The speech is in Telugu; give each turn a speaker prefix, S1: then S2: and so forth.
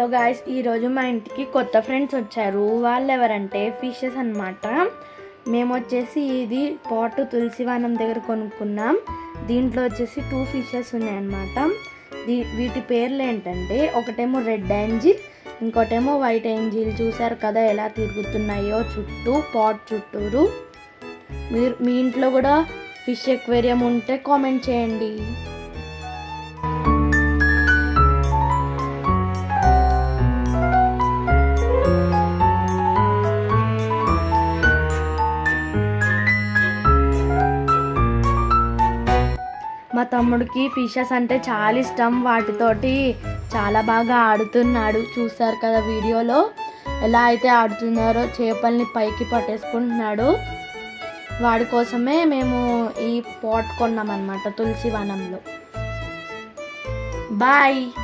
S1: హలో గాయస్ ఈరోజు మా ఇంటికి కొత్త ఫ్రెండ్స్ వచ్చారు వాళ్ళు ఎవరంటే ఫిషెస్ అన్నమాట మేము వచ్చేసి ఇది పాట్ తులసివనం దగ్గర కొనుక్కున్నాం దీంట్లో వచ్చేసి టూ ఫిషెస్ ఉన్నాయన్నమాట దీ వీటి పేర్లు ఏంటంటే ఒకటేమో రెడ్ ఏంజిల్ ఇంకోటేమో వైట్ ఏంజిల్ చూసారు కదా ఎలా తిరుగుతున్నాయో చుట్టూ పాట్ చుట్టూరు మీరు మీ ఇంట్లో కూడా ఫిష్ ఎక్వేరియం ఉంటే కామెంట్ చేయండి మా తమ్ముడికి ఫిషెస్ అంటే చాలా ఇష్టం వాటితోటి చాలా బాగా ఆడుతున్నాడు చూస్తారు కదా వీడియోలో ఎలా అయితే ఆడుతున్నారో చేపల్ని పైకి పట్టేసుకుంటున్నాడు వాడి కోసమే మేము ఈ పాట్ కొన్నాం అనమాట తులసి వనంలో బాయ్